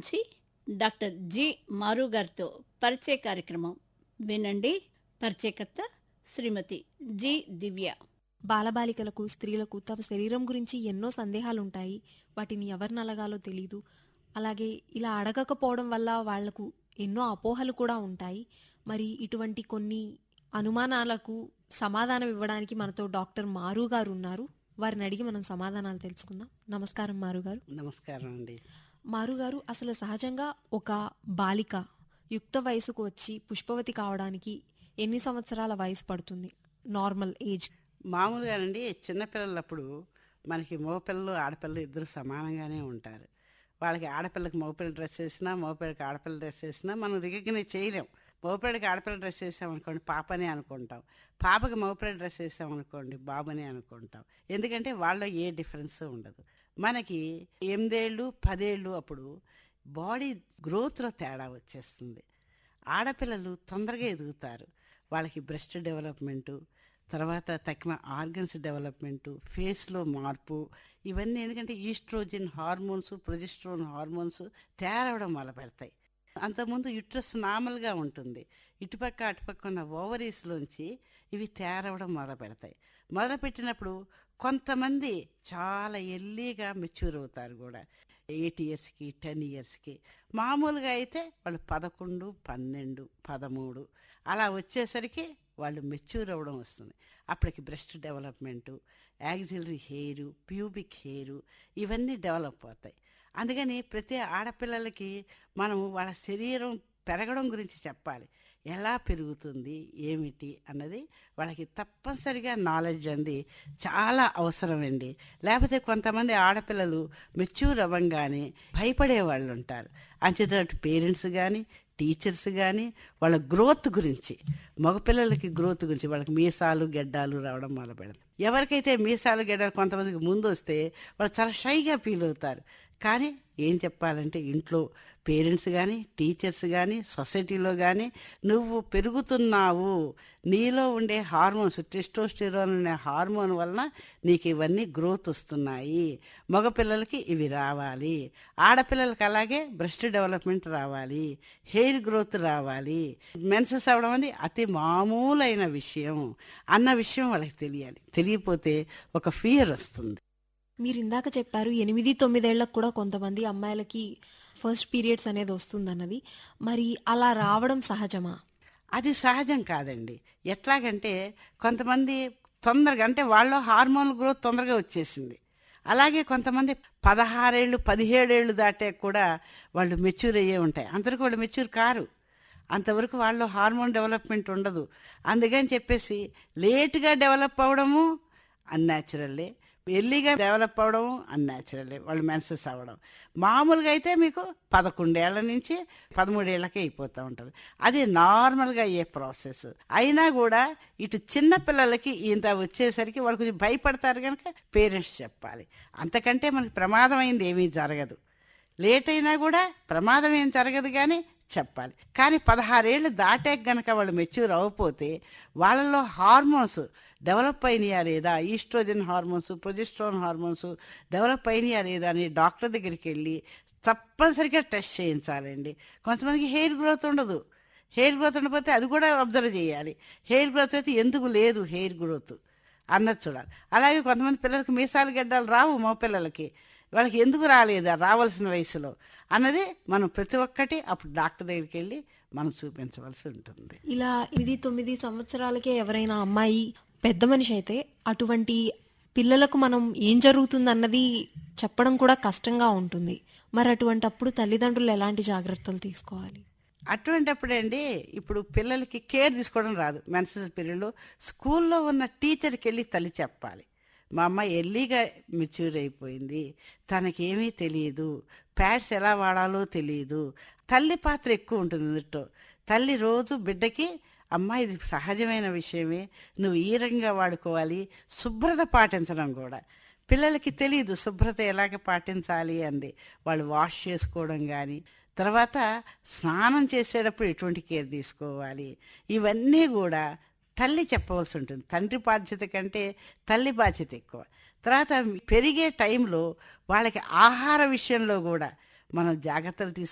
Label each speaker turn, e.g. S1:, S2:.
S1: గురించి doctor G మారు గారితో పరిచయ కార్యక్రమం వినండి పరిచయకర్త శ్రీమతి జి దివ్య
S2: బాలబాలికలకు స్త్రీలకు తమ శరీరం గురించి ఎన్నో సందేహాలుంటాయి వాటిని ఎవరిని అలగాలో తెలీదు అలాగే ఇలా అడగకపోవడం వల్ల వాళ్లకు ఎన్నో అపోహలు కూడా ఉంటాయి మరి ఇటువంటి కొన్ని అనుమానాలకు సమాధానం ఇవ్వడానికి మనతో డాక్టర్ మారు గారు ఉన్నారు వారిని అడిగి మనం సమాధానాలు తెలుసుకుందాం నమస్కారం మారు గారు
S3: నమస్కారం అండి
S2: మారు గారు అసలు సహజంగా ఒక బాలిక యుక్త వయసుకు వచ్చి పుష్పవతి కావడానికి ఎన్ని సంవత్సరాల వయసు పడుతుంది నార్మల్ ఏజ్
S3: మామూలుగానండి చిన్నపిల్లలప్పుడు మనకి మగపిల్లలు ఆడపిల్లలు ఇద్దరు సమానంగానే ఉంటారు వాళ్ళకి ఆడపిల్లకి మగపిల్ల డ్రెస్ వేసినా మగపిల్లకి ఆడపిల్ల డ్రెస్ వేసినా మనం రికగ్నైజ్ చేయలేం మగపిల్లకి ఆడపిల్ల డ్రెస్ వేసామనుకోండి పాపనే అనుకుంటాం పాపకి మగపిల్ల డ్రెస్ వేసామనుకోండి బాబునే అనుకుంటాం ఎందుకంటే వాళ్ళలో ఏ డిఫరెన్స్ ఉండదు మనకి ఎనిమిదేళ్ళు పదేళ్ళు అప్పుడు బాడీ గ్రోత్లో తేడా వచ్చేస్తుంది ఆడపిల్లలు తొందరగా ఎదుగుతారు వాళ్ళకి బ్రెస్ట్ డెవలప్మెంటు తర్వాత తక్కిన ఆర్గన్స్ డెవలప్మెంటు ఫేస్లో మార్పు ఇవన్నీ ఎందుకంటే ఈస్ట్రోజిన్ హార్మోన్స్ ప్రొజెస్ట్రోన్ హార్మోన్స్ తయారవడం మొదలు పెడతాయి అంతకుముందు యుట్రస్ నార్మల్గా ఉంటుంది ఇటుపక్క అటుపక్క ఉన్న ఓవరీస్లోంచి ఇవి తయారవడం మొదలు పెడతాయి మొదలు పెట్టినప్పుడు కొంతమంది చాలా ఎర్లీగా మెచ్యూర్ అవుతారు కూడా ఎయిట్ ఇయర్స్కి టెన్ ఇయర్స్కి మామూలుగా అయితే వాళ్ళు పదకొండు పన్నెండు పదమూడు అలా వచ్చేసరికి వాళ్ళు మెచ్యూర్ అవ్వడం వస్తుంది అప్పటికి breast development axillary hair pubic hair ఇవన్నీ డెవలప్ అవుతాయి అందుకని ప్రతి ఆడపిల్లలకి మనం వాళ్ళ శరీరం పెరగడం గురించి చెప్పాలి ఎలా పెరుగుతుంది ఏమిటి అన్నది వాళ్ళకి తప్పనిసరిగా నాలెడ్జ్ అంది చాలా అవసరమండి లేకపోతే కొంతమంది ఆడపిల్లలు మెచ్యూర్ అవ్వంగానే భయపడే వాళ్ళు ఉంటారు అంచేతట్టు పేరెంట్స్ కానీ టీచర్స్ కానీ వాళ్ళ గ్రోత్ గురించి మగపిల్లలకి గ్రోత్ గురించి వాళ్ళకి మీసాలు గెడ్డాలు రావడం మొదలు పెడతారు ఎవరికైతే మీసాలు గెడ్డాలు కొంతమందికి ముందు వస్తే వాళ్ళు చాలా షైగా ఫీల్ అవుతారు కానీ ఏం చెప్పాలంటే ఇంట్లో పేరెంట్స్ కానీ టీచర్స్ కానీ సొసైటీలో కానీ నువ్వు పెరుగుతున్నావు నీలో ఉండే హార్మోన్స్ టెస్టోస్టిరోన్ అనే హార్మోన్ వలన నీకు ఇవన్నీ గ్రోత్ వస్తున్నాయి మగపిల్లలకి ఇవి రావాలి ఆడపిల్లలకి అలాగే బ్రెస్ట్ డెవలప్మెంట్ రావాలి హెయిర్ గ్రోత్ రావాలి మెన్సెస్ అవ్వడం అనేది అతి మామూలైన విషయం అన్న విషయం వాళ్ళకి తెలియాలి తెలియపోతే ఒక ఫియర్ వస్తుంది
S2: మీరు ఇందాక చెప్పారు ఎనిమిది తొమ్మిదేళ్లకు కూడా కొంతమంది అమ్మాయిలకి ఫస్ట్ పీరియడ్స్ అనేది వస్తుందన్నది మరి అలా రావడం సహజమా
S3: అది సహజం కాదండి ఎట్లాగంటే కొంతమంది తొందరగా అంటే వాళ్ళ హార్మోన్ గ్రోత్ తొందరగా వచ్చేసింది అలాగే కొంతమంది పదహారేళ్ళు పదిహేడేళ్ళు దాటే కూడా వాళ్ళు మెచ్యూర్ అయ్యే ఉంటాయి అంతవరకు వాళ్ళు మెచ్యూర్ కారు అంతవరకు వాళ్ళు హార్మోన్ డెవలప్మెంట్ ఉండదు అందుకని చెప్పేసి లేటుగా డెవలప్ అవ్వడము అన్యాచురల్లే ఎర్లీగా డెవలప్ అవ్వడం అన్యాచురల్లే వాళ్ళు మెన్సెస్ అవ్వడం మామూలుగా అయితే మీకు పదకొండేళ్ల నుంచి పదమూడేళ్లకే అయిపోతూ ఉంటారు అది నార్మల్గా అయ్యే ప్రాసెస్ అయినా కూడా ఇటు చిన్న పిల్లలకి ఇంత వచ్చేసరికి వాళ్ళు కొంచెం భయపడతారు కనుక పేరెంట్స్ చెప్పాలి అంతకంటే మనకి ప్రమాదం అయింది ఏమీ జరగదు లేట్ అయినా కూడా ప్రమాదం ఏం జరగదు కానీ చెప్పాలి కానీ పదహారేళ్ళు దాటాక గనక వాళ్ళు మెచ్యూర్ అవ్వకపోతే వాళ్ళలో హార్మోన్స్ డెవలప్ అయినాయా లేదా estrogen hormones progesterone hormones develop అయినాయా లేదా అని డాక్టర్ దగ్గరికి వెళ్ళి తప్పనిసరిగా టెస్ట్ చేయించాలండి కొంతమందికి హెయిర్ గ్రోత్ ఉండదు హెయిర్ గ్రోత్ ఉండకపోతే అది కూడా అబ్జర్వ్ చేయాలి హెయిర్ గ్రోత్ అయితే ఎందుకు లేదు హెయిర్ గ్రోత్ అన్నది చూడాలి అలాగే కొంతమంది పిల్లలకి మీసాలు గడ్డలు రావు మా పిల్లలకి వాళ్ళకి ఎందుకు రాలేదా రావాల్సిన వయసులో అన్నది మనం ప్రతి ఒక్కటి అప్పుడు డాక్టర్ దగ్గరికి వెళ్ళి మనం చూపించవలసి ఉంటుంది
S2: ఇలా ఇది తొమ్మిది సంవత్సరాలకే ఎవరైనా అమ్మాయి పెద్ద మనిషి అయితే అటువంటి పిల్లలకు మనం ఏం జరుగుతుంది అన్నది చెప్పడం కూడా కష్టంగా ఉంటుంది మరి అటువంటప్పుడు తల్లిదండ్రులు ఎలాంటి జాగ్రత్తలు తీసుకోవాలి
S3: అటువంటప్పుడే అండి ఇప్పుడు పిల్లలకి కేర్ తీసుకోవడం రాదు మెన్సెస్ పీరియడ్లో స్కూల్లో ఉన్న టీచర్కి వెళ్ళి తల్లి చెప్పాలి మా అమ్మాయి ఎర్లీగా మెచ్యూర్ అయిపోయింది తనకేమీ తెలియదు ప్యాడ్స్ ఎలా వాడాలో తెలియదు తల్లి పాత్ర ఎక్కువ ఉంటుంది ఇందులో తల్లి రోజు బిడ్డకి అమ్మ ఇది సహజమైన విషయమే నువ్వు ఈ రకంగా వాడుకోవాలి శుభ్రత పాటించడం కూడా పిల్లలకి తెలియదు శుభ్రత ఎలాగ పాటించాలి అంది వాళ్ళు వాష్ చేసుకోవడం కానీ తర్వాత స్నానం చేసేటప్పుడు ఎటువంటి కేర్ తీసుకోవాలి ఇవన్నీ కూడా తల్లి చెప్పవలసి ఉంటుంది తండ్రి బాధ్యత కంటే తల్లి బాధ్యత ఎక్కువ తర్వాత పెరిగే టైంలో వాళ్ళకి ఆహార విషయంలో కూడా మనం జాగ్రత్తలు తీసుకు